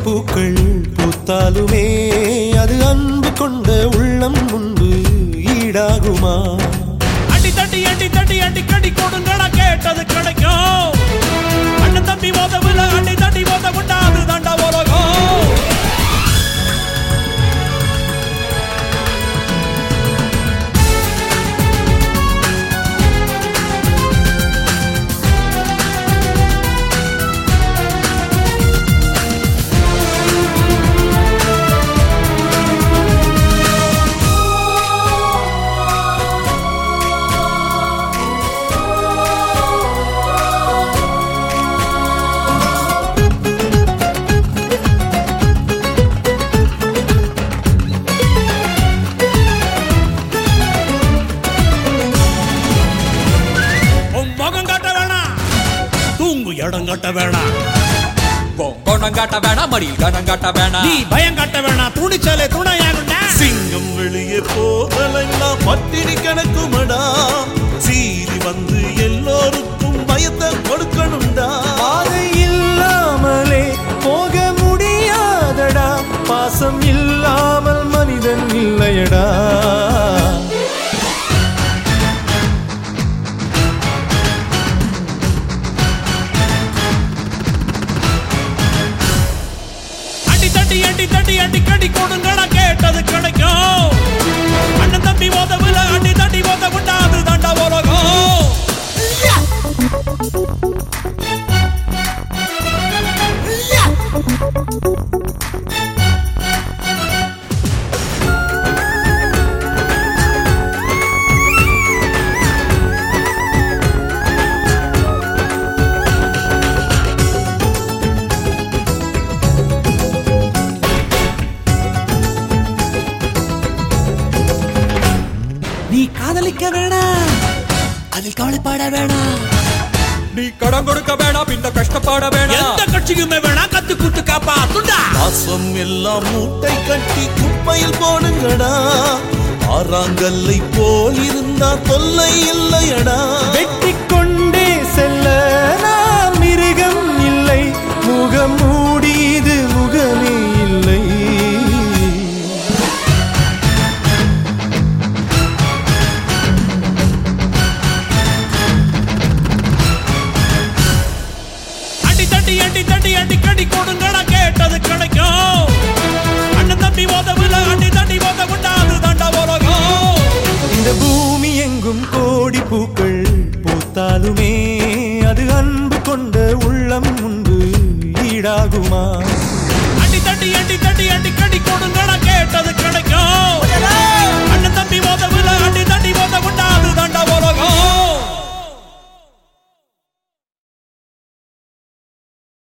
பூக்கள் பூத்தாலுமே அது அன்பு கொண்ட உள்ளம் முன்பு ஈடாகுமா அடி தட்டி அடி தட்டி அடி கடி கொடுங்கடா கேட்டது கிடைக்கும் அண்ணன் தம்பி மோதவில்லை அடி தட்டி மோத விட்டா அது தாண்டா உலகம் உன் முகம் காட்ட வேணாம் தூங்கு இடம் காட்ட வேணாம் கொணம் காட்ட வேணாம் மடியில் கணம் காட்ட வேணாம் நீ பயம் காட்ட வேணாம் துணிச்சலே துணையாகுண்டா சிங்கம் வெளியே போகலெல்லாம் பட்டினி கணக்குமடா சீறி வந்து எல்லோருக்கும் பயத்தை கொடுக்கணும்டா பாதை இல்லாமலே போக முடியாதடா பாசம் இல்லாமல் மனிதன் இல்லையடா அடி தட்டி அடி தட்டி அடி கடி கொடுங்கடா கேட்டது கிடைக்கும் அண்ணன் தம்பி மோதவில்லை அடி தட்டி மோத விட்டா அது தாண்டா உலகம் நீ காதலிக்க வேணாம் அதில் கவலைப்பட வேணாம் நீ கடன் கொடுக்க வேணாம் பின்ன கஷ்டப்பட வேணாம் எந்த கட்சிக்குமே வேணா கத்து குத்து காப்பா துண்டா பாசம் எல்லாம் மூட்டை கட்டி குப்பையில் போடுங்கடா ஆறாங்கல்லை போல் இருந்தா தொல்லை இல்லையடா வெட்டி கொண்டே செல்ல நாம் மிருகம் இல்லை முகம் மூடியது முகமே இல்லை அடி தட்டி அடி தட்டி அடி கடி கொடுங்கடா கேட்டது கிடைக்கும் அண்ணன் தம்பி மோதவில்லை அடி தட்டி மோத விட்டா அது தாண்டா உலகம் இந்த பூமி எங்கும் கோடி பூக்கள் பூத்தாலுமே அது அன்பு கொண்ட உள்ளம் முன்பு ஈடாகுமா